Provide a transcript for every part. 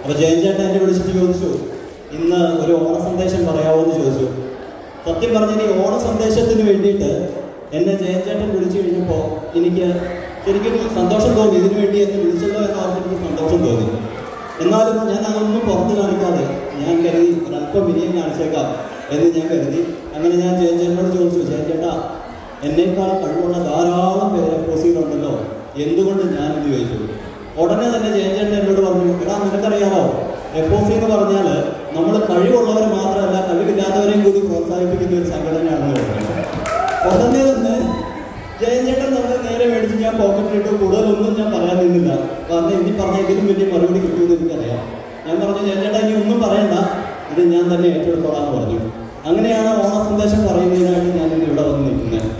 അപ്പോൾ ജയൻ ചേട്ടൻ എന്നെ വിളിച്ചിട്ട് ചോദിച്ചു ഇന്ന് ഒരു ഓണ സന്ദേശം പറയാമോ എന്ന് ചോദിച്ചു സത്യം പറഞ്ഞാൽ ഈ ഓണ സന്ദേശത്തിന് വേണ്ടിയിട്ട് എന്നെ ജയൻ ചേട്ടൻ വിളിച്ചു കഴിഞ്ഞപ്പോൾ എനിക്ക് ശരിക്കും സന്തോഷം തോന്നി ഇതിനു വേണ്ടി എന്നെ വിളിച്ചല്ലോ എന്ന് ഓർത്ത് എനിക്ക് സന്തോഷം തോന്നി എന്നാലും ഞാൻ അതൊന്നും പുറത്ത് കാണിക്കാതെ ഞാൻ കരുതി ഒരല്പം വിനയം കാണിച്ചേക്കാം എന്ന് ഞാൻ കരുതി അങ്ങനെ ഞാൻ ജയൻ ചേട്ടനോട് ചോദിച്ചു ജയൻ ചേട്ടാ എന്നേക്കാൾ കഴിവുള്ള ധാരാളം പേര് എപ്പോസിയിലുണ്ടല്ലോ എന്തുകൊണ്ട് ഞാനിത് ചോദിച്ചു ഉടനെ തന്നെ ജയൻ ചേട്ടൻ എന്നോട് പറഞ്ഞു എടാ നിനക്കറിയാമോ എപ്പോസി എന്ന് പറഞ്ഞാൽ നമ്മൾ കഴിവുള്ളവർ മാത്രമല്ല കഴിവില്ലാത്തവരെയും കൂടി പ്രോത്സാഹിപ്പിക്കുന്ന ഒരു സംഘടനയാണെന്ന് പറഞ്ഞു ഉടനെ തന്നെ ജയൻ ചേട്ടൻ നമ്മൾ നേരെ മേടിച്ച് ഞാൻ പോക്കറ്റിലിട്ട് കൂടുതലൊന്നും ഞാൻ പറയാൻ നിന്നില്ല കാരണം ഇനി പറഞ്ഞെങ്കിലും വലിയ മറുപടി കിട്ടുമെന്ന് എനിക്കറിയാം ഞാൻ പറഞ്ഞു ജയൻ ചേട്ടാ ഇനി ഒന്നും പറയണ്ട ഇത് ഞാൻ തന്നെ ഏറ്റെടുത്തോളാം എന്ന് പറഞ്ഞു അങ്ങനെയാണ് ഓണ സന്ദേശം പറയുന്നതിനായിട്ട് ഞാൻ ഇന്ന് ഇവിടെ വന്ന് നിൽക്കുന്നത്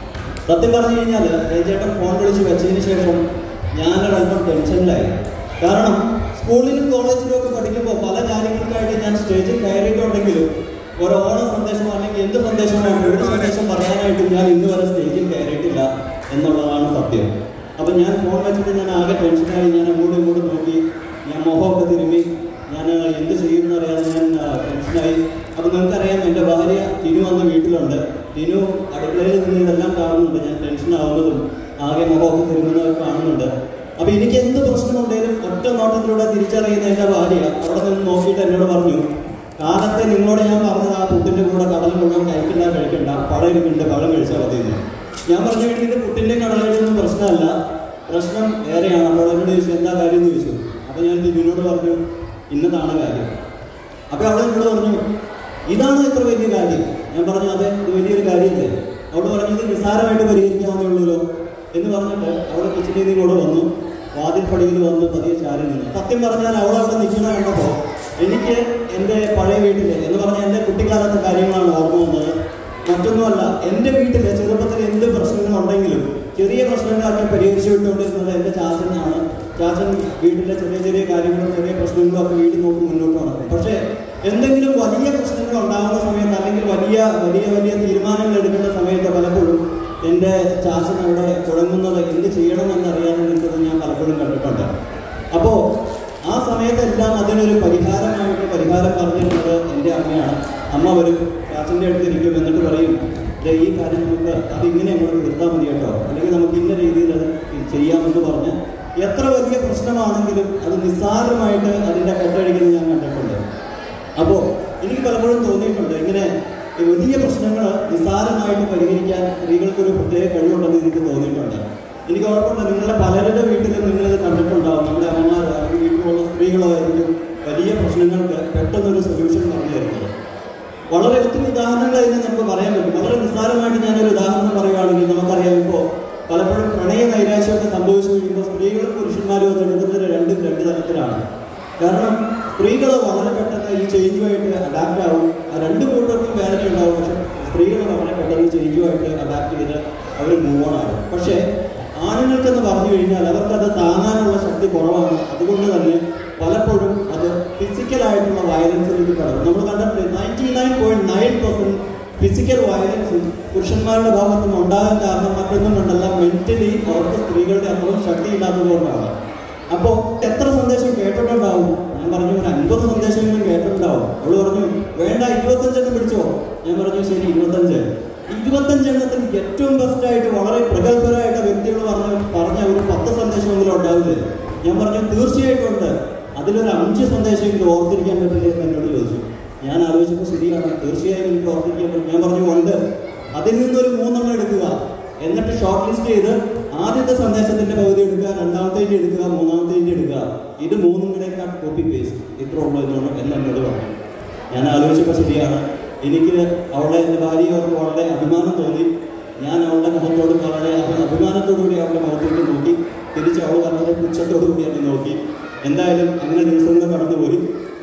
സത്യം പറഞ്ഞു കഴിഞ്ഞാൽ ചേട്ടൻ ഫോൺ വിളിച്ച് വെച്ചതിന് ശേഷം ഞാനൊരല്പം ടെൻഷനിലായി കാരണം സ്കൂളിലും കോളേജിലും ഒക്കെ പഠിക്കുമ്പോൾ പല കാര്യങ്ങൾക്കായിട്ട് ഞാൻ സ്റ്റേജിൽ കയറിയിട്ടുണ്ടെങ്കിലും ഒരു ഓണ സന്ദേശമോ അല്ലെങ്കിൽ എന്ത് സന്ദേശമോ ഒരു സന്ദേശം പറയാനായിട്ട് ഞാൻ ഇന്ന് വരെ സ്റ്റേജിൽ കയറിയിട്ടില്ല എന്നുള്ളതാണ് സത്യം അപ്പം ഞാൻ ഫോൺ വെച്ചിട്ട് ഞാൻ ആകെ ടെൻഷനായി ഞാൻ അങ്ങോട്ടും ഇങ്ങോട്ടും നോക്കി ഞാൻ മുഖമൊക്കെ തിരുമ്മി ഞാൻ എന്ത് ചെയ്യുമെന്ന് അറിയാതെ ഞാൻ ആ, ടെൻഷനായി അപ്പം നിങ്ങൾക്കറിയാം എൻ്റെ ഭാര്യ ടിനു വന്ന വീട്ടിലുണ്ട് ടിനു അടുക്കളയിൽ നിന്ന് ഇതെല്ലാം കാണുന്നുണ്ട് ഞാൻ ടെൻഷൻ ആവുന്നതും ആകെ മുഖമൊക്കെ തിരുമുന്നതൊക്കെ കാണുന്നുണ്ട് അപ്പം എനിക്ക് എന്ത് പ്രശ്നമുണ്ടെങ്കിലും ഒറ്റ നോട്ടത്തിലൂടെ തിരിച്ചറിയുന്ന എൻ്റെ ഭാര്യ അവിടെ നിന്ന് നോക്കിയിട്ട് എന്നോട് പറഞ്ഞു കാലത്തെ നിങ്ങളോട് ഞാൻ പറഞ്ഞത് ആ പുട്ടിൻ്റെ കൂടെ കടൽ മുഴുവൻ കഴിക്കില്ല കഴിക്കണ്ട പഴം ഇരിക്കുന്നുണ്ട് പഴം കഴിച്ചാൽ മതി എന്ന് ഞാൻ പറഞ്ഞു വീട്ടിൽ പുട്ടിൻ്റെ കടലൊന്നും പ്രശ്നമല്ല പ്രശ്നം വേറെയാണ് അപ്പോൾ എന്നോട് ചോദിച്ചു എന്താ കാര്യം എന്ന് ചോദിച്ചു അപ്പോൾ ഞാൻ ടിനുവിനോട് പറഞ്ഞു ഇന്നതാണ് കാര്യം അപ്പോൾ അവൾ എന്നോട് പറഞ്ഞു ഇതാണ് ഇത്ര വലിയ കാര്യം ഞാൻ പറഞ്ഞു അതെ ഇത് വലിയൊരു കാര്യമില്ലേ അവൾ പറഞ്ഞു ഇത് നിസ്സാരമായിട്ട് പരിഹരിക്കാവുന്നേ ഉള്ളൂല്ലോ എന്ന് പറഞ്ഞിട്ട് അവൾ കിച്ചണിൽ നിന്ന് കൂടെ വന്നു വാതിൽപ്പടിയിൽ വന്ന് പതിയെ ചാരി നിന്നു സത്യം പറഞ്ഞാൽ അവൾ അവിടെ നിൽക്കുന്ന കണ്ടപ്പോൾ എനിക്ക് എൻ്റെ പഴയ വീട്ടിലെ എന്ന് പറഞ്ഞാൽ എൻ്റെ കുട്ടിക്കാലത്തെ കാര്യങ്ങളാണ് ഓർമ്മ വന്നത് മറ്റൊന്നുമല്ല എൻ്റെ വീട്ടിലെ ചെറുപ്പത്തിൽ എന്ത് പ്രശ്നങ്ങളുണ്ടെങ്കിലും ചെറിയ പ്രശ്നങ്ങളൊക്കെ പരിഹരിച്ചു വിട്ടുകൊണ്ടിരുന്നത് എൻ്റെ ചാച്ചനാണ് ചാച്ചൻ വീട്ടിലെ ചെറിയ ചെറിയ കാര്യങ്ങളും ചെറിയ പ്രശ്നങ്ങളും ഒക്കെ വീട്ടിൽ നോക്കി മുന്നോട്ട് നടക്കും പക്ഷേ എന്തെങ്കിലും വലിയ പ്രശ്നങ്ങൾ ഉണ്ടാകുന്ന സമയത്ത് അല്ലെങ്കിൽ വലിയ വലിയ വലിയ തീരുമാനങ്ങൾ എടുക്കേണ്ട സമയത്ത് പലപ്പോഴും എൻ്റെ ചാച്ചൻ അവിടെ കുഴങ്ങുന്നത് എന്ത് ചെയ്യണമെന്നറിയാതെ നിൽക്കുന്നത് ഞാൻ പലപ്പോഴും കണ്ടിട്ടുണ്ട് അപ്പോൾ ആ സമയത്തെല്ലാം അതിനൊരു പരിഹാരമായിട്ട് പരിഹാരം പറഞ്ഞിരുന്നത് എൻ്റെ അമ്മയാണ് അമ്മ വരും ചാച്ചൻ്റെ അടുത്തിരിക്കും എന്നിട്ട് പറയും "ദേ ഈ കാര്യം നമുക്ക് അത് ഇങ്ങനെ അങ്ങോട്ട് നിർത്താൻ മതി കേട്ടോ അല്ലെങ്കിൽ നമുക്ക് ഇന്ന രീതിയിൽ അത് ചെയ്യാമെന്ന് പറഞ്ഞ് എത്ര വലിയ പ്രശ്നമാണെങ്കിലും അത് നിസ്സാരമായിട്ട് അതിൻ്റെ കെട്ടഴിക്കുന്നത് ഞാൻ കണ്ടിട്ടുണ്ട് അപ്പോൾ എനിക്ക് പലപ്പോഴും തോന്നിയിട്ടുണ്ട് ഇങ്ങനെ ഈ വലിയ പ്രശ്നങ്ങൾ നിസ്സാരമായിട്ട് പരിഹരിക്കാൻ സ്ത്രീകൾക്കൊരു പ്രത്യേക കഴിവുണ്ടെന്ന് എനിക്ക് തോന്നിയിട്ടുണ്ട് എനിക്ക് ഉറപ്പുണ്ട് നിങ്ങളുടെ പലരുടെ വീട്ടിലും നിങ്ങളിത് കണ്ടിട്ടുണ്ടാവും നമ്മുടെ അമ്മമാർ അല്ലെങ്കിൽ വീട്ടിലുള്ള സ്ത്രീകളായിരിക്കും വലിയ പ്രശ്നങ്ങൾക്ക് പെട്ടെന്നൊരു സൊല്യൂഷൻ പറഞ്ഞു തരുന്നത് വളരെ ഒത്തിരി ഉദാഹരണങ്ങൾ അതിന് നമുക്ക് പറയാൻ പറ്റും വളരെ നിസ്സാരമായിട്ട് ഞാനൊരു ഉദാഹരണം പറയുകയാണെങ്കിൽ നമുക്കറിയാം ഇപ്പോൾ പലപ്പോഴും പ്രണയ നൈരാശ്യമൊക്കെ സംഭവിച്ചു കഴിയുമ്പോൾ സ്ത്രീകളും പുരുഷന്മാരും അത് എടുക്കുന്നത് രണ്ടും രണ്ട് തരത്തിലാണ് കാരണം സ്ത്രീകൾ വളരെ പെട്ടെന്ന് ഈ ചേഞ്ചുമായിട്ട് അഡാപ്റ്റ് ആവും ആ രണ്ട് കൂട്ടർക്കും വേദന ഉണ്ടാവും പക്ഷെ സ്ത്രീകൾ വളരെ പെട്ടെന്ന് ചേഞ്ചുമായിട്ട് അഡാപ്റ്റ് ചെയ്ത് അവർ മൂവ് ഓൺ ആകും പക്ഷേ ആണുങ്ങൾക്കെന്ന് പറഞ്ഞു കഴിഞ്ഞാൽ അവർക്കത് താങ്ങാനുള്ള ശക്തി കുറവാണ് അതുകൊണ്ട് തന്നെ പലപ്പോഴും അത് ഫിസിക്കലായിട്ടുള്ള വയലൻസിലേക്ക് കടക്കും നമ്മൾ കണ്ടിട്ടുണ്ട് ninety nine point nine percent physical വയലൻസും പുരുഷന്മാരുടെ ഭാഗത്തു നിന്ന് ഉണ്ടാകാൻ കാരണം മറ്റൊന്നും കൊണ്ടല്ല മെന്റലി അവർക്ക് സ്ത്രീകളുടെ അത്രയും ശക്തിയില്ലാത്തത് കൊണ്ടാണ് അപ്പോൾ എത്ര സന്ദേശം കേട്ടിട്ടുണ്ടാവും ഞാൻ പറഞ്ഞു ഒരു അൻപത് സന്ദേശമെങ്കിലും കേട്ടിട്ടുണ്ടാവും അവള് പറഞ്ഞു വേണ്ട ഇരുപത്തഞ്ചെണ്ണം പിടിച്ചോ ഞാൻ പറഞ്ഞു ശരി ഇരുപത്തഞ്ച് ഇരുപത്തഞ്ചെണ്ണത്തിൽ ഏറ്റവും ബെസ്റ്റ് ആയിട്ട് വളരെ പ്രഗത്ഭരായിട്ട് വ്യക്തികൾ പറഞ്ഞ പറഞ്ഞ ഒരു പത്ത് സന്ദേശമെങ്കിലും ഉണ്ടാവില്ലേ ഞാൻ പറഞ്ഞു തീർച്ചയായിട്ടും ഉണ്ട് അതിലൊരു അഞ്ച് സന്ദേശമെങ്കിലും ഓർത്തിരിക്കാൻ പറ്റില്ലേ എന്ന് എന്നോട് ചോദിച്ചു ഞാൻ ആലോചിച്ചപ്പോൾ ശരിയാണ് തീർച്ചയായും എനിക്ക് ഓർത്തിരിക്കാൻ പറ്റും ഞാൻ പറഞ്ഞു ഉണ്ട് അതിൽ നിന്നൊരു മൂന്നെണ്ണം എടുക്കുക എന്നിട്ട് ഷോർട്ട് ലിസ്റ്റ് ചെയ്ത് ആദ്യത്തെ സന്ദേശത്തിന്റെ പകുതി എടുക്കുക രണ്ടാമത്തേൻ്റെ എടുക്കുക മൂന്നാമത്തേൻ്റെ എടുക്കുക ഇത് മൂന്നും കൂടെ കോപ്പി പേസ്റ്റ് ഇത്ര ഉള്ളൂ എന്നാണ് എല്ലാം എന്നോട് പറഞ്ഞു ഞാൻ ആലോചിച്ചപ്പോൾ ശരിയാണ് എനിക്ക് അവളെ എൻ്റെ ഭാര്യയെ ഓർത്ത് വളരെ അഭിമാനം തോന്നി ഞാൻ അവളുടെ മുഖത്തോട് വളരെ അഭി- അഭിമാനത്തോടു കൂടി അവളുടെ മുഖത്തേക്ക് നോക്കി തിരിച്ച് അവൾ വളരെ പുച്ഛത്തോടു കൂടി എന്നെ നോക്കി എന്തായാലും അങ്ങനെ ദിവസങ്ങൾ കടന്നുപോയി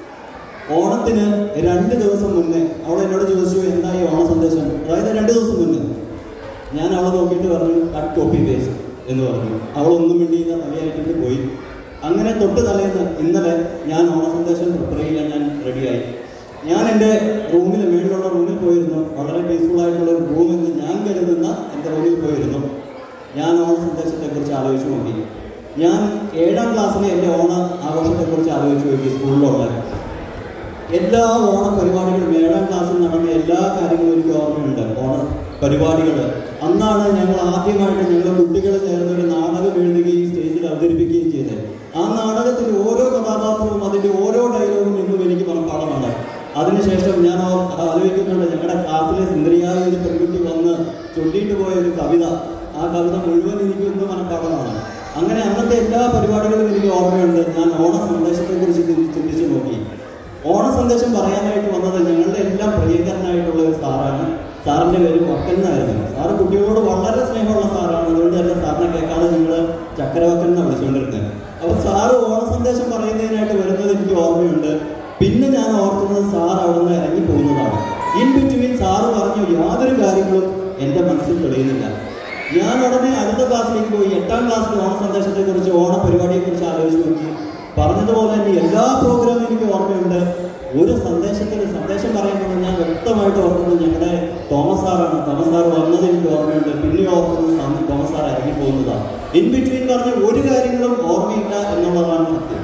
ഓണത്തിന് രണ്ട് ദിവസം മുന്നേ അവൾ എന്നോട് ചോദിച്ചു എന്താ ഈ ഓണ സന്ദേശം അതായത് രണ്ട് ദിവസം മുന്നേ ഞാൻ അവളെ നോക്കിയിട്ട് പറഞ്ഞു കട്ട് കോപ്പി പേസ്റ്റ് എന്ന് പറഞ്ഞു അവൾ ഒന്നും മിണ്ടിയില്ല തലയായിട്ടിട്ട് പോയി അങ്ങനെ തൊട്ട് തലേന്ന് ഇന്നലെ ഞാൻ ഓണ സന്ദേശം പ്രിപ്പയർ ചെയ്യാൻ ഞാൻ റെഡിയായി ഞാൻ എൻ്റെ റൂമിൽ മേളിലുള്ള റൂമിൽ പോയിരുന്നു വളരെ പീസ്ഫുൾ ആയിട്ടുള്ള ഒരു റൂം എന്ന് ഞാൻ കരുതുന്ന എൻ്റെ റൂമിൽ പോയിരുന്നു ഞാൻ ഓണ സന്ദേശത്തെക്കുറിച്ച് ആലോചിച്ച് നോക്കി ഞാൻ ഏഴാം ക്ലാസ്സിലെ എൻ്റെ ഓണ ആഘോഷത്തെക്കുറിച്ച് ആലോചിച്ച് നോക്കി സ്കൂളിലുള്ള എല്ലാ ഓണ പരിപാടികളും ഏഴാം ക്ലാസ്സിൽ നടന്ന എല്ലാ കാര്യങ്ങളും എനിക്ക് ഓർമ്മയുണ്ട് ഓണ പരിപാടികൾ അന്നാണ് ഞങ്ങൾ ആദ്യമായിട്ട് ഞങ്ങൾ കുട്ടികൾ ചേർന്ന് ഒരു നാടകം എഴുതുകയും സ്റ്റേജിൽ അവതരിപ്പിക്കുകയും ചെയ്തത് ആ നാടകത്തിൽ ഓരോ കഥാപാത്രവും അതിൻ്റെ ഓരോ ഡയലോഗും ഇന്നും എനിക്ക് മനഃപ്പാടമാണ് അതിനുശേഷം ഞാൻ ഓ- ആലോചിക്കുന്നുണ്ട് ഞങ്ങളുടെ ക്ലാസ്സിലെ സുന്ദരിയായ ഒരു പെൺകുട്ടി വന്ന് ചൊല്ലിയിട്ട് പോയ ഒരു കവിത ആ കവിത മുഴുവൻ എനിക്ക് ഇന്ന് മനഃപ്പാടമാണ് അങ്ങനെ അന്നത്തെ എല്ലാ പരിപാടികളും എനിക്ക് ഓർമ്മയുണ്ട് ഞാൻ ഓണ സന്ദേശത്തെക്കുറിച്ച് ചിന്തി- ചിന്തിച്ചു നോക്കി ഓണ സന്ദേശം പറയാനായിട്ട് വന്നത് ഞങ്ങളുടെ എല്ലാം പ്രിയങ്കരനായിട്ടുള്ള ഒരു സാറാണ് സാറിന്റെ പേര് വക്കൽ എന്നായിരുന്നു സാറ് കുട്ടികളോട് വളരെ സ്നേഹമുള്ള സാറാണ് അതുകൊണ്ട് തന്നെ സാറിനെ കേൾക്കാതെ ഞങ്ങൾ ചക്കരവക്കൽ എന്നാണ് വിളിച്ചുകൊണ്ടിരുന്നത് അപ്പോൾ സാറ് ഓണ സന്ദേശം പറയുന്നതിനായിട്ട് വരുന്നത് എനിക്ക് ഓർമ്മയുണ്ട് പിന്നെ ഞാൻ ഓർക്കുന്നത് സാർ അവിടുന്ന് ഇറങ്ങി പോകുന്നതാണ് ഇൻ ബിറ്റ്വീൻ സാറ് പറഞ്ഞു യാതൊരു കാര്യങ്ങളും എൻ്റെ മനസ്സിൽ തെളിയുന്നില്ല ഞാൻ ഉടനെ അടുത്ത ക്ലാസ്സിലേക്ക് പോയി എട്ടാം ക്ലാസ്സിൽ ഓണ സന്ദേശത്തെക്കുറിച്ച് ഓണ പരിപാടിയെക്കുറിച്ച് ആലോചിച്ച് നോക്കി പറഞ്ഞതുപോലെ തന്നെ എല്ലാ പ്രോഗ്രാമും എനിക്ക് ഓർമ്മയുണ്ട് ഒരു സന്ദേശത്തിന് സന്ദേശം പറയുന്നത് ഞാൻ വ്യക്തമായിട്ട് ഓർക്കുന്നത് ഞങ്ങളുടെ തോമസ് സാറാണ് തോമസ് സാർ വന്നത് എനിക്ക് ഓർമ്മയുണ്ട് പിന്നെ ഓർക്കുന്നത് സാമി തോമസ് സാർ ഇറങ്ങി പോകുന്നതാണ് ഇൻ ബിറ്റ്വീൻ പറഞ്ഞ ഒരു കാര്യങ്ങളും ഓർമ്മയില്ല എന്നുള്ളതാണ് സത്യം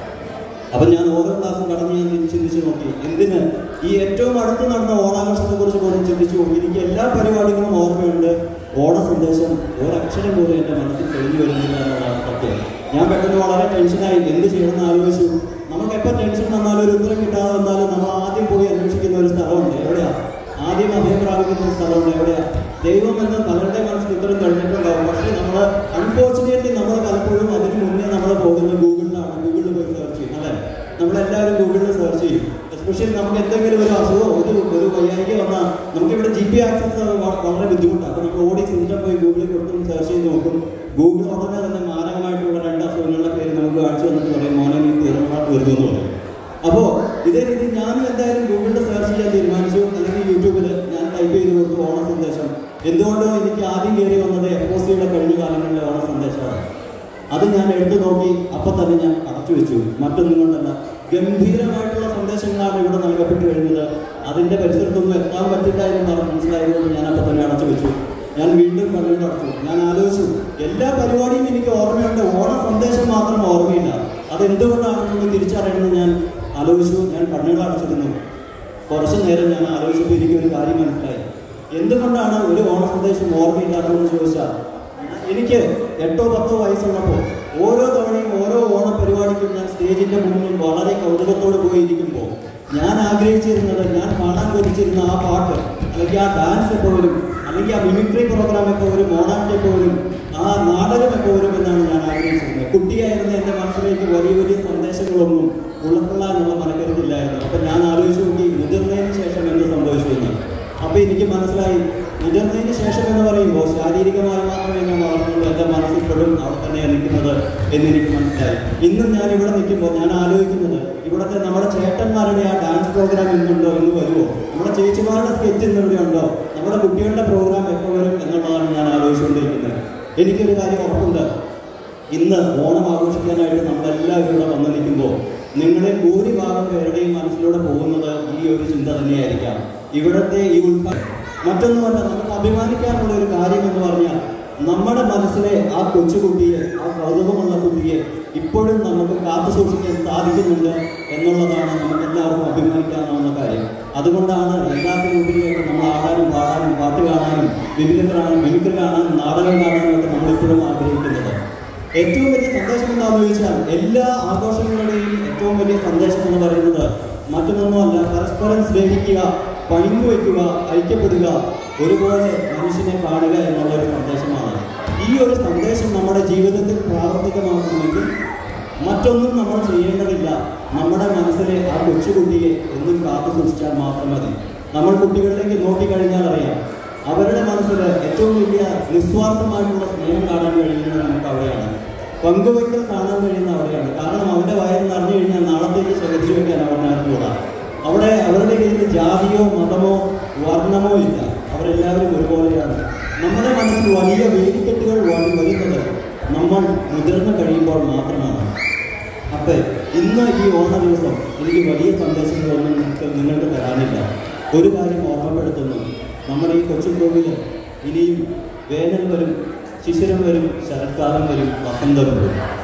അപ്പൊ ഞാൻ ഓരോ ക്ലാസ്സും കടന്ന് ഞാൻ തിരിച്ച് ചിന്തിച്ചു നോക്കി എന്തിന് ഈ ഏറ്റവും അടുത്ത് നടന്ന ഓണാഘോഷത്തെ കുറിച്ച് പോലും ചിന്തിച്ചു നോക്കി എനിക്ക് എല്ലാ പരിപാടികളും ഓർമ്മയുണ്ട് ഓണ സന്ദേശം ഒരക്ഷരം പോലും എൻ്റെ മനസ്സിൽ തെളിഞ്ഞു വരുന്നില്ല എന്നുള്ളതാണ് സത്യം ഞാൻ പെട്ടെന്ന് വളരെ ടെൻഷനായി എന്ത് ചെയ്യണമെന്ന് ആലോചിച്ചു നമുക്ക് എപ്പോൾ ടെൻഷൻ വന്നാലും ഒരു ഉത്തരം കിട്ടാതെ വന്നാലും നമ്മൾ ആദ്യം പോയി അന്വേഷിക്കുന്ന ഒരു സ്ഥലമുണ്ട് എവിടെയാ ആദ്യം അഭയം പ്രാപിക്കുന്ന ഒരു സ്ഥലമുണ്ട് എവിടെയാ ദൈവം എന്ന് പലരുടെ മനസ്സിൽ ഉത്തരം കഴിഞ്ഞിട്ടുണ്ടാവും പക്ഷേ നമ്മൾ അൺഫോർച്ചുനേറ്റ്ലി നമ്മൾ പലപ്പോഴും അതിന് മുന്നേ നമ്മൾ പോകുന്നത് ഗൂഗിളിലാണ് ഗൂഗിളിൽ പോയി സെർച്ച് ചെയ്യും അല്ലേ നമ്മളെല്ലാവരും ഗൂഗിളിൽ സെർച്ച് ചെയ്യും എസ്പെഷ്യലി നമുക്ക് എന്തെങ്കിലും ഒരു അസുഖം ഒരു ഒരു വയ്യായിക വന്നാൽ നമുക്കിവിടെ ജി പി ആക്സസ് വളരെ ബുദ്ധിമുട്ടാണ് അപ്പോൾ നമ്മൾ ഓടി സിസ്റ്റം പോയി ഗൂഗിളിൽ കൊടുത്തും സെർച്ച് ചെയ്ത് നോക്കും ഗൂഗിൾ ഉടനെ തന്നെ മാരകമായിട്ടുള്ള രണ്ട് അസുഖങ്ങളുടെ പേര് നമുക്ക് കാണിച്ചു തന്നിട്ട് പറയും മോനെ നീ തീർന്നാട്ട് വരുന്നു എന്ന് പറയും അപ്പോൾ ഇതേ രീതിയിൽ ഞാനും എന്തായാലും ഗൂഗിളിൽ സെർച്ച് ചെയ്യാൻ തീരുമാനിച്ചു അല്ലെങ്കിൽ യൂട്യൂബിൽ ഞാൻ ടൈപ്പ് ചെയ്ത് കൊടുത്തു ഓണ സന്ദേശം എന്തുകൊണ്ടോ എനിക്ക് ആദ്യം കയറി വന്നത് എഫ് ഒ സിയുടെ കഴിഞ്ഞ കാലങ്ങളിലെ ഓണ സന്ദേശമാണ് അത് ഞാൻ എടുത്തു നോക്കി അപ്പം തന്നെ ഞാൻ അടച്ചു വെച്ചു മറ്റൊന്നും കൊണ്ടല്ല ഗംഭീരമായിട്ടുള്ള സന്ദേശങ്ങളാണ് ഇവിടെ നൽകപ്പെട്ടു കഴിഞ്ഞത് അതിൻ്റെ പരിസരത്തൊന്നും എത്താൻ പറ്റില്ല എന്ന് പറഞ്ഞ് മനസ്സിലായതുകൊണ്ട് ഞാൻ അപ്പം തന്നെ അടച്ചു വെച്ചു ഞാൻ വീണ്ടും കണ്ണുകൾ അടച്ചു ഞാൻ ആലോചിച്ചു എല്ലാ പരിപാടിയും എനിക്ക് ഓർമ്മയുണ്ട് ഓണ സന്ദേശം മാത്രം ഓർമ്മയില്ല അതെന്തുകൊണ്ടാണെന്ന് തിരിച്ചറിയണമെന്ന് ഞാൻ ആലോചിച്ചു ഞാൻ കണ്ണുകൾ അടച്ചിരുന്നു കുറച്ചു നേരം ഞാൻ ആലോചിച്ചപ്പോൾ എനിക്ക് ഒരു കാര്യം മനസ്സിലായി എന്തുകൊണ്ടാണ് ഒരു ഓണ സന്ദേശം ഓർമ്മയില്ലാത്തതെന്ന് ചോദിച്ചാൽ എനിക്ക് എട്ടോ പത്തോ വയസ്സുള്ളപ്പോൾ ഓരോ തവണയും ഓരോ ഓണ പരിപാടിക്കും ഞാൻ സ്റ്റേജിന്റെ മുന്നിൽ വളരെ കൗതുകത്തോട് പോയിരിക്കുമ്പോൾ ഞാൻ ആഗ്രഹിച്ചിരുന്നത് ഞാൻ കാണാൻ കൊതിച്ചിരുന്ന ആ പാട്ട് അല്ലെങ്കിൽ ആ ഡാൻസ് ഒക്കെ വരും അല്ലെങ്കിൽ ആ മിമിക്രി പ്രോഗ്രാം ഒക്കെ വരും ഓണാക്ട് ഒക്കെ വരും ആ നാടകം ഒക്കെ വരും എന്നാണ് ഞാൻ ആഗ്രഹിച്ചിരുന്നത് കുട്ടിയായിരുന്ന എൻ്റെ മനസ്സിലേക്ക് വലിയ വലിയ സന്ദേശങ്ങളൊന്നും ഉൾക്കൊള്ളാനുള്ള മനക്കരുത്തില്ലായിരുന്നു അപ്പം ഞാൻ ആലോചിച്ച് നോക്കി മുതിർന്നതിന് ശേഷം എന്ത് സംഭവിച്ചു എന്ന് അപ്പോൾ എനിക്ക് മനസ്സിലായി മുതിർന്നതിന് ശേഷം എന്ന് പറയുമ്പോൾ ശാരീരികമായി മാത്രമേ ഞാൻ വളർന്നുള്ളൂ എൻ്റെ മനസ്സിപ്പോഴും അവിടെ തന്നെയാണ് നിൽക്കുന്നത് എന്നെനിക്ക് മനസ്സിലായി ഇന്നും ഞാൻ ഇവിടെ നിൽക്കുമ്പോൾ ഞാൻ ആലോചിക്കുന്നത് ഇവിടുത്തെ നമ്മുടെ ചേട്ടന്മാരുടെ ആ ഡാൻസ് പ്രോഗ്രാം ഇന്നുണ്ടോ എന്ന് വരുമോ നമ്മുടെ ചേച്ചിമാരുടെ സ്കെച്ച് ഇന്ന് ഇവിടെ ഉണ്ടോ നമ്മുടെ കുട്ടികളുടെ പ്രോഗ്രാം എപ്പോൾ വരും എന്നുള്ളതാണ് ഞാൻ ആലോചിച്ചുകൊണ്ടിരിക്കുന്നത് എനിക്കൊരു കാര്യം ഉറപ്പുണ്ട് ഇന്ന് ഓണം ആഘോഷിക്കാനായിട്ട് നമ്മളെല്ലാവരും ഇവിടെ വന്നു നിൽക്കുമ്പോൾ നിങ്ങളിൽ ഭൂരിഭാഗം പേരുടെയും മനസ്സിലൂടെ പോകുന്നത് ഈ ഒരു ചിന്ത തന്നെയായിരിക്കാം ഇവിടുത്തെ ഈ ഉത്പാദനം മറ്റൊന്നുമല്ല നമുക്ക് അഭിമാനിക്കാനുള്ള ഒരു കാര്യം എന്ന് പറഞ്ഞാൽ നമ്മുടെ മനസ്സിലെ ആ കൊച്ചുകുട്ടിയെ ആ കൗതുകമുള്ള കുട്ടിയെ ഇപ്പോഴും നമുക്ക് കാത്തു സൂക്ഷിക്കാൻ സാധിക്കുന്നുണ്ട് എന്നുള്ളതാണ് നമുക്ക് എല്ലാവർക്കും അഭിമാനിക്കാവുന്ന കാര്യം അതുകൊണ്ടാണ് എല്ലാത്തിനും ഉപരിയായിട്ട് നമ്മൾ ആടാനും പാടാനും പാട്ട് കാണാനും വിവിധ കാണാനും മിമിക്രി കാണാനും നാടകം കാണാനും ഒക്കെ നമ്മളിപ്പോഴും ആഗ്രഹിക്കുന്നത് ഏറ്റവും വലിയ സന്ദേശം എന്താണെന്ന് ചോദിച്ചാൽ എല്ലാ ആഘോഷങ്ങളുടെയും ഏറ്റവും വലിയ സന്ദേശം എന്ന് പറയുന്നത് മറ്റൊന്നുമല്ല പരസ്പരം സ്നേഹിക്കുക പങ്കുവയ്ക്കുക ഐക്യപ്പെടുക ഒരുപോലെ മനുഷ്യനെ കാണുക എന്നുള്ള ഒരു സന്ദേശമാണ് ഈ ഒരു സന്ദേശം നമ്മുടെ ജീവിതത്തിൽ പ്രാവർത്തികമാക്കണമെങ്കിൽ മറ്റൊന്നും നമ്മൾ ചെയ്യേണ്ടതില്ല നമ്മുടെ മനസ്സിലെ ആ കൊച്ചുകുട്ടിയെ എന്നും കാത്തു സൂക്ഷിച്ചാൽ മാത്രം മതി നമ്മൾ കുട്ടികളിലേക്ക് നോക്കിക്കഴിഞ്ഞാൽ അറിയാം അവരുടെ മനസ്സിൽ ഏറ്റവും വലിയ നിസ്വാർത്ഥമായിട്ടുള്ള സ്നേഹം കാണാൻ കഴിയുന്നത് നമുക്ക് അവിടെയാണ് പങ്കുവയ്ക്കൽ കാണാൻ കഴിയുന്ന അവിടെയാണ് കാരണം അവന്റെ വയറ് നിറഞ്ഞു കഴിഞ്ഞാൽ നാളത്തേക്ക് ശേഖരിച്ചു വെക്കാൻ അവരുടെ അറിഞ്ഞൂടാ അവിടെ അവരുടെ കയ്യിൽ ജാതിയോ മതമോ വർണ്ണമോ ഇല്ല അവരെല്ലാവരും ഒരുപോലെയാണ് നമ്മുടെ മനസ്സിൽ വലിയ വേലിക്കെട്ടുകൾ വ- വരുന്നത് നമ്മൾ മുതിർന്നു കഴിയുമ്പോൾ മാത്രമാണ് അപ്പൊ ഇന്ന് ഈ ഓണ ദിവസം എനിക്ക് വലിയ സന്ദേശങ്ങളൊന്നും നിങ്ങൾക്ക് നിങ്ങൾക്ക് തരാനില്ല ഒരു കാര്യം ഓർമ്മപ്പെടുത്തുന്നു നമ്മുടെ ഈ കൊച്ചുകോവിൽ ഇനിയും വേനൽ വരും ശിശിരം വരും ശരത്കാലം വരും വസന്തം വരും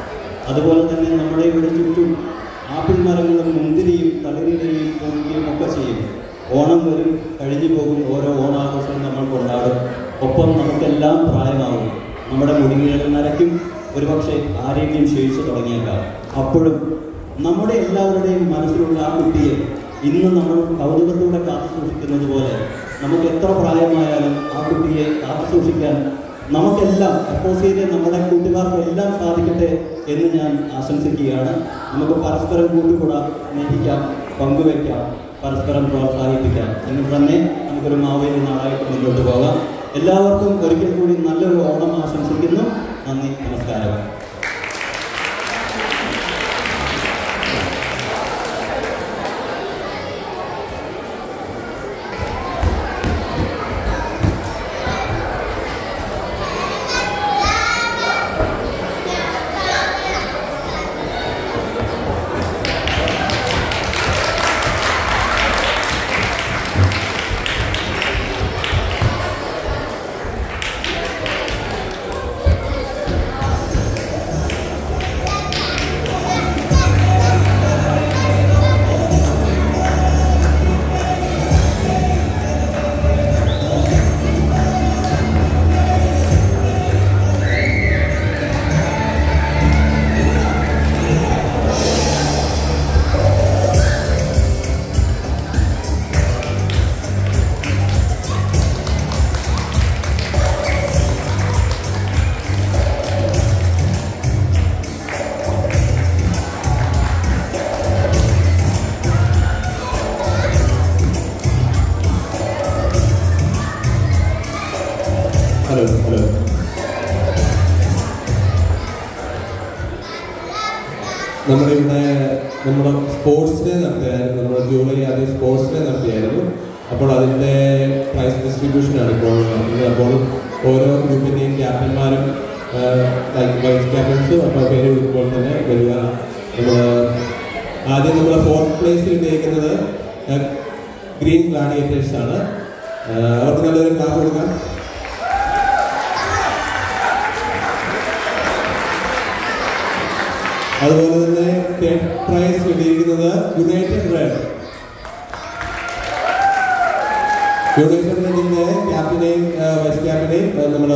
അതുപോലെ തന്നെ നമ്മുടെ ഇവിടെ ചുറ്റും ആപ്പിൾ മരങ്ങളും മുന്തിരിയും തളിരിലയും പൂക്കുകയും ഒക്കെ ചെയ്യും ഓണം വരും കഴിഞ്ഞു പോകും ഓരോ ഓണാഘോഷവും നമ്മൾ കൊണ്ടാടും ഒപ്പം നമുക്കെല്ലാം പ്രായമാകും നമ്മുടെ മുടികൾ നരയ്ക്കും ഒരുപക്ഷെ ആരോഗ്യം ക്ഷയിച്ചു തുടങ്ങിയേക്കാം അപ്പോഴും നമ്മുടെ എല്ലാവരുടെയും മനസ്സിലുള്ള ആ കുട്ടിയെ ഇന്ന് നമ്മൾ കൗതുകത്തോടെ കാത്തു സൂക്ഷിക്കുന്നത് പോലെ നമുക്ക് എത്ര പ്രായമായാലും ആ കുട്ടിയെ കാത്തു സൂക്ഷിക്കാൻ നമുക്കെല്ലാം അപ്പോസിയിലെ നമ്മുടെ കൂട്ടുകാർക്കെല്ലാം സാധിക്കട്ടെ എന്ന് ഞാൻ ആശംസിക്കുകയാണ് നമുക്ക് പരസ്പരം കൂട്ടുകൂടാം സ്നേഹിക്കാം പങ്കുവയ്ക്കാം പരസ്പരം പ്രോത്സാഹിപ്പിക്കാം എന്ന് തന്നെ നമുക്കൊരു മാവേലി നാളായിട്ട് മുന്നോട്ട് പോകാം എല്ലാവർക്കും ഒരിക്കൽ കൂടി നല്ലൊരു ഓണം ആശംസിക്കുന്നു നന്ദി നമസ്കാരം ഹലോ ഹലോ നമ്മുടെ ഇവിടെ നമ്മുടെ സ്പോർട്സ് ഡേ നടത്തിയായിരുന്നു നമ്മുടെ ജൂലൈ ആദ്യം സ്പോർട്സ് ഡേ നടത്തിയായിരുന്നു അപ്പോൾ അതിൻ്റെ പ്രൈസ് ഡിസ്ട്രിബ്യൂഷനാണ് ഇപ്പോൾ നടക്കുന്നത് അപ്പോൾ ഓരോ ഗ്രൂപ്പിൻ്റെയും ക്യാപ്റ്റന്മാരും വൈസ് ക്യാപ്റ്റൻസും അപ്പോൾ പേര് വിളിക്കുമ്പോൾ തന്നെ വരിക നമ്മൾ ആദ്യം നമ്മൾ ഫോർത്ത് പ്ലേസിൽ ഇട്ടേക്കുന്നത് ഗ്രീൻ ഗ്ലാഡിയേറ്റേഴ്സ് ആണ് ആ, അവർക്ക് നല്ലൊരു ക്ലാസ് കൊടുക്കാം അതുപോലെ തന്നെ തേർഡ് പ്രൈസ് കിട്ടിയിരിക്കുന്നത് യുണൈറ്റഡ് റെഡ് യുണൈറ്റഡ് റെഡിന്റെ ക്യാപ്റ്റനെയും വൈസ് ക്യാപ്റ്റനെയും നമ്മൾ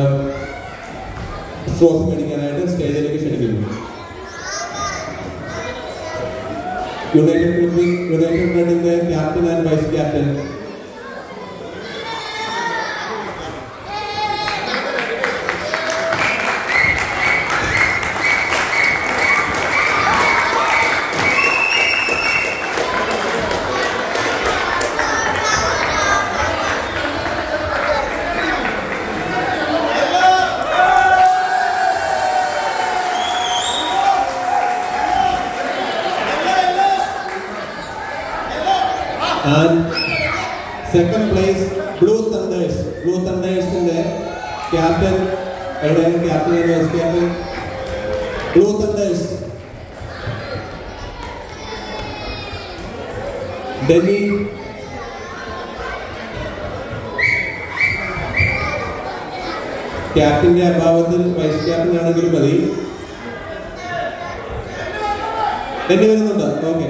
ട്രോഫി മേടിക്കാനായിട്ട് സ്റ്റേജിലേക്ക് ക്ഷണിക്കുന്നു യുണൈറ്റഡ് ക്ലബിൽ യുണൈറ്റഡ് റെഡിന്റെ captain and vice captain and second place blue thunders blue തണ്ടേഴ്സിന്റെ ക്യാപ്റ്റൻ എവിടെയാണ് captain and vice captain blue thunders Delhi ക്യാപ്റ്റന്റെ അഭാവത്തിൽ വൈസ് ക്യാപ്റ്റൻ ആണെങ്കിലും മതി ഡൽഹി വരുന്നുണ്ട് ഓക്കെ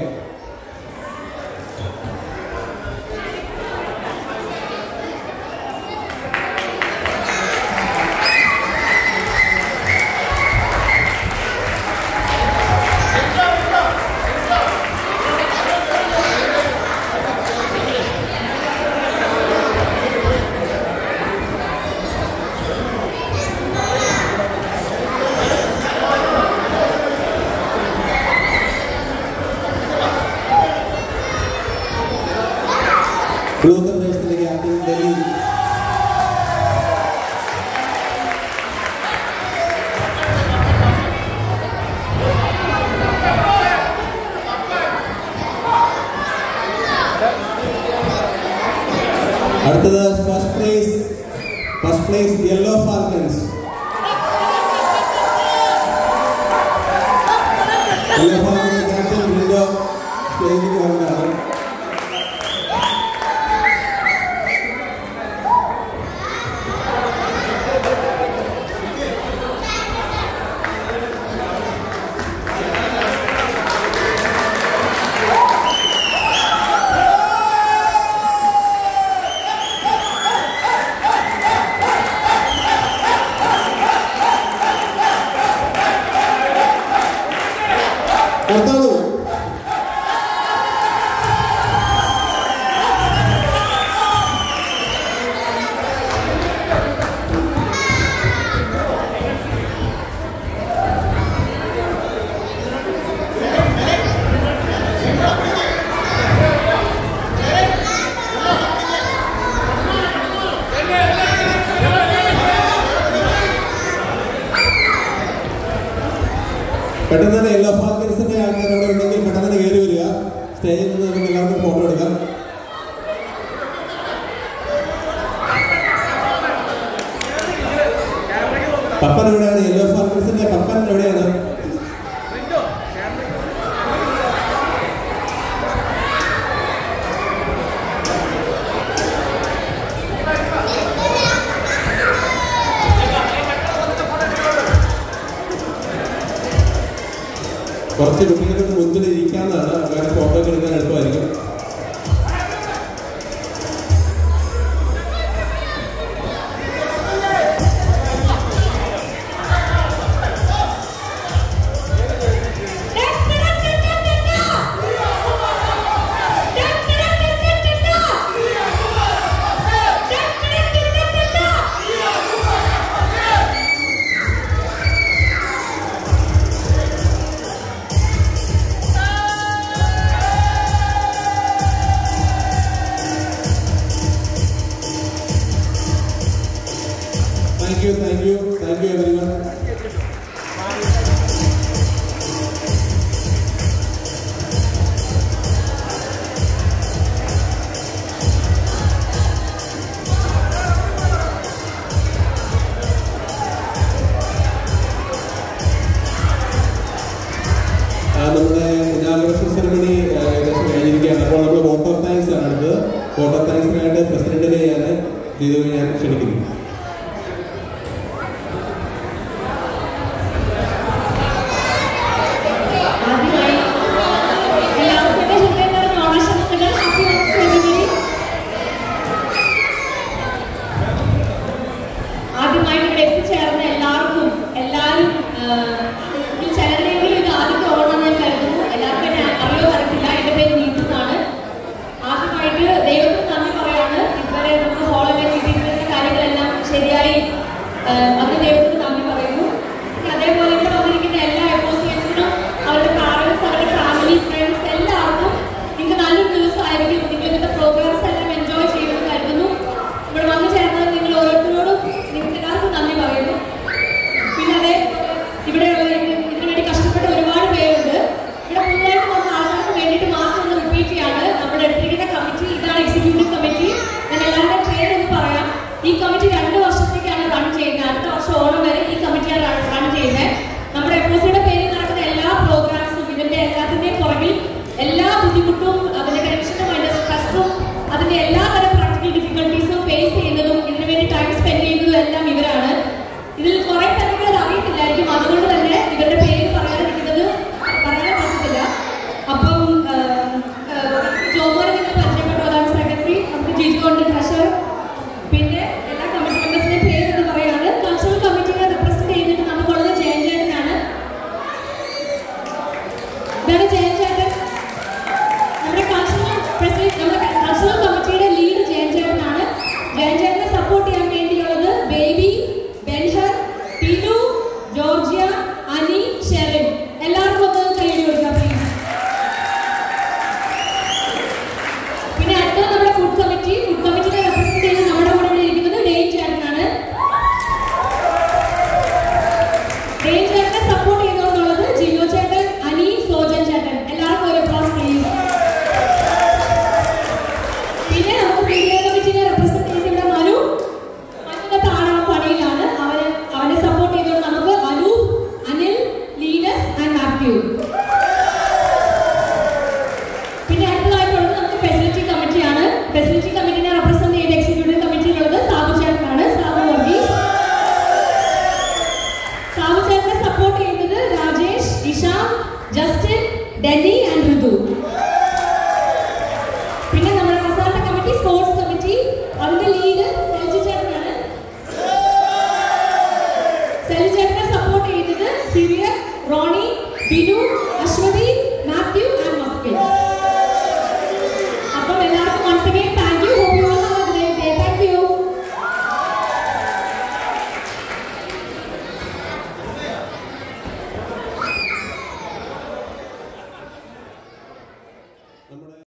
ബ്ലൂ തണ്ടേഴ്സിന്റെ ക്യാപ്റ്റൻ ഡൽഹി അടുത്തത് first place first place yellow falcons yellow falcons captain വിൻഡോ സ്റ്റേജിലേക്ക് വന്നതാണ് പെട്ടെന്ന് തന്നെ യെല്ലോ ഫാൽക്കൻസിന്റെ ആൾക്കാർ അവിടെ ഉണ്ടെങ്കിൽ പെട്ടെന്ന് തന്നെ കയറി വരിക സ്റ്റേജിൽ നിന്ന് നമുക്ക് എല്ലാവർക്കും ഫോട്ടോ എടുക്കാം പപ്പൻ എവിടെയാണ് യെല്ലോ ഫാൽക്കൻസിന്റെ പപ്പൻ എവിടെയാണ് കുറച്ച് കുട്ടികൾക്ക് മുൻപിൽ ഇരിക്കാവുന്നതാണ് അങ്ങനെ ഫോട്ടോ ഒക്കെ എടുക്കാൻ എളുപ്പമായിരിക്കും thank you thank you thank you everyone നമ്മുടെ ഇനാഗ്രേഷൻ സെറമണി ഏകദേശം കഴിഞ്ഞിരിക്കുകയാണ് അപ്പോൾ നമ്മൾ വോട്ട് ഓഫ് താങ്ക്സ് ആണ് അടുത്തത് വോട്ട് ഓഫ് താങ്ക്സിനായിട്ട് പ്രസിഡന്റിനെ ഞാൻ ദീപു ഞാൻ ക്ഷണിക്കുന്നു ആദ്യമായി എല്ലാവർക്കും എന്റെ ഹൃദയം നിറഞ്ഞ ഓണാശംസകൾ ഹാപ്പി ഓണം everybody. ആദ്യമായിട്ട് ഇവിടെ എത്തിച്ചേർന്ന എല്ലാവർക്കും എല്ലാവരും ഇതിൽ ചിലരുടെയെങ്കിലും ഇത് ആദ്യത്തെ ഓണം ഞാൻ കരുതുന്നു എല്ലാവർക്കും എന്നെ അറിയോ അറിയത്തില്ല എന്റെ പേര് നീതു എന്നാണ് ആദ്യമായിട്ട് ദൈവത്തിന് നന്ദി പറയാണ് ഇതുവരെ നമുക്ക് ഹോളിലെ കിട്ടിയിട്ടുള്ള കാര്യങ്ങളെല്ലാം ശരിയായി ആ, അതിന് ദൈവത്തിന് നന്ദി പറയുന്നു പിന്നെ അതേപോലെ ഇവിടെ വന്നിരിക്കുന്ന എല്ലാ അസോസിയേഷനും അവരുടെ പാരൻസ് അവരുടെ ഫാമിലി ഫ്രണ്ട്സ് എല്ലാവർക്കും നിങ്ങൾക്ക് നല്ലൊരു ദിവസമായിരിക്കും നിങ്ങൾ ഇന്നത്തെ പ്രോഗ്രാംസ് എല്ലാം എൻജോയ് ചെയ്യുമെന്ന് കരുതുന്നു ഇവിടെ വന്നു ചേർന്നത് നിങ്ങൾ ഓരോരുത്തരോടും നിങ്ങൾക്ക് എല്ലാവർക്കും നന്ദി പറയുന്നു പിന്നെ അതേ ഇവിടെയുള്ള ഇതിന് ഇതിനു വേണ്ടി കഷ്ടപ്പെട്ട ഒരുപാട് പേരുണ്ട് ഇവിടെ പുതുതായിട്ട് വന്ന ആൾക്കാർക്ക് വേണ്ടിയിട്ട് മാത്രം ഒന്ന് റിപ്പീറ്റ് ചെയ്യാണ് നമ്മുടെ എടുത്തിരിക്കുന്ന കമ്മിറ്റി ഇതാണ് എക്സിക്യൂട്ടീവ് കമ്മിറ്റി ഞാൻ എല്ലാവരുടെ പേരൊന്ന് പറയാം ഈ കമ്മിറ്റി രണ്ട് വർഷത്തേക്കാണ് റൺ ചെയ്യുന്നത് അടുത്ത വർഷം ഓണം വരെ ഈ കമ്മിറ്റിയാണ് റൺ ചെയ്യുന്നത് നമ്മുടെ എഫോസിയുടെ പേരിൽ നടക്കുന്ന എല്ലാ പ്രോഗ്രാംസും ഇതിന്റെ എല്ലാത്തിന്റെയും പുറകിൽ എല്ലാ ബുദ്ധിമുട്ടും അതിന്റെ ടെൻഷനും അതിന്റെ സ്ട്രെസ്സും അതിന്റെ എല്ലാ തരം പ്രാക്ടിക്കൽ ഡിഫിക്കൽട്ടീസും ഫേസ് ചെയ്യുന്നതും ഇതിനു വേണ്ടി ടൈം സ്പെൻഡ് ചെയ്യുന്നതും എല്ലാം ഇവരാണ് ഇതിൽ കുറെ പേർക്ക് അത് അറിയത്തില്ലായിരിക്കും അതുകൊണ്ട് തന്നെ ഇവരുടെ പേര് പറയാതിരിക്കുന്നത് പറയാൻ പറ്റത്തില്ല അപ്പം ജോമോനെ നിങ്ങൾ പരിചയപ്പെട്ടു അതാണ് സെക്രട്ടറി നമുക്ക് ജിജോണ്ട് ട്രഷർ പിന്നെ എല്ലാ കമ്മിറ്റി മെമ്പേഴ്സിന്റെ പേര് എന്ന് പറയാണ് കൾച്ചറൽ കമ്മിറ്റിയെ റെപ്രസെന്റ് ചെയ്തിട്ട് നമുക്കുള്ളത് ജയൻ ചേട്ടനാണ് ഇതാണ് ജയൻ ചേട്ടൻ നമ്മുടെ കൾച്ചറൽ പ്രസിഡന്റ് നമ്മുടെ കൾച്ചറൽ കമ്മിറ്റിയുടെ ലീഡ് ജയൻ ചേട്ടനാണ് ജയൻ ചേട്ടനെ സപ്പോർട്ട് ചെയ്യാൻ വേണ്ടിയുള്ളത് ബേബി ബെൻഹർ ടിനു ജോർജിയ അനി ഷെറിൻ എല്ലാവർക്കും ഒന്ന് കൈയടി കൊടുക്കാം പ്ലീസ് പിന്നെ അടുത്തത് നമ്മുടെ ഫുഡ് കമ്മിറ്റി ഫുഡ് കമ്മിറ്റിനെ റെപ്രസെന്റ് ചെയ്ത് നമ്മുടെ കൂടെ ഇവിടെ ഇരിക്കുന്നത് ഡെയിൻ ചേട്ടനാണ് ഡെയിൻ ചേട്ടനെ സപ്പോർട്ട് ചെയ്തുകൊണ്ടുള്ളത് ജിയോ ചേട്ടൻ അനി സോജൻ ചേട്ടൻ എല്ലാവർക്കും ഒരു ക്ലാസ് പ്ലീസ് പിന്നെ നമുക്ക് മീഡിയ കമ്മിറ്റിനെ റെപ്രസെന്റ് ചെയ്ത് ഇവിടെ മനു മനുവിന്റെ താഴെ പണിയിലാണ് അവന് അവനെ സപ്പോർട്ട് ചെയ്തുകൊണ്ട് നമുക്ക് അനു അനിൽ ലീനസ് ആൻഡ് മാത്യു പിന്നെ